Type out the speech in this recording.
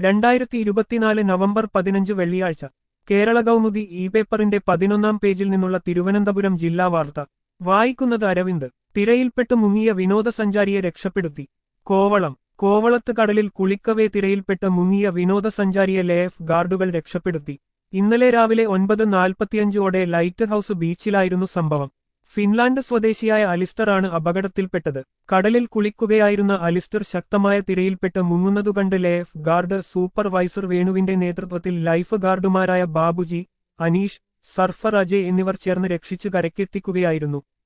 രണ്ടായിരത്തി ഇരുപത്തിനാല് നവംബർ പതിനഞ്ച് വെള്ളിയാഴ്ച കേരള കൗമുദി ഇ പേപ്പറിന്റെ പതിനൊന്നാം പേജിൽ നിന്നുള്ള തിരുവനന്തപുരം ജില്ലാ വാർത്ത വായിക്കുന്നത് അരവിന്ദ് തിരയിൽപ്പെട്ട് മുങ്ങിയ വിനോദസഞ്ചാരിയെ രക്ഷപ്പെടുത്തി കോവളം കോവളത്ത് കടലിൽ കുളിക്കവേ തിരയിൽപ്പെട്ട് മുങ്ങിയ വിനോദസഞ്ചാരിയെ ലേഫ് ഗാർഡുകൾ രക്ഷപ്പെടുത്തി ഇന്നലെ രാവിലെ ഒൻപത് നാൽപ്പത്തിയഞ്ചോടെ ലൈറ്റ് ഹൌസ് ബീച്ചിലായിരുന്നു സംഭവം ഫിൻലാൻഡ് സ്വദേശിയായ അലിസ്റ്ററാണ് അപകടത്തിൽപ്പെട്ടത് കടലിൽ കുളിക്കുകയായിരുന്ന അലിസ്റ്റർ ശക്തമായ തിരയിൽപ്പെട്ട് മുങ്ങുന്നതുകണ്ട് ലേഫ് ഗാർഡ് സൂപ്പർവൈസർ വേണുവിന്റെ നേതൃത്വത്തിൽ ലൈഫ് ഗാർഡുമാരായ ബാബുജി അനീഷ് സർഫർ അജയ് എന്നിവർ ചേർന്ന് രക്ഷിച്ച് കരക്കെത്തിക്കുകയായിരുന്നു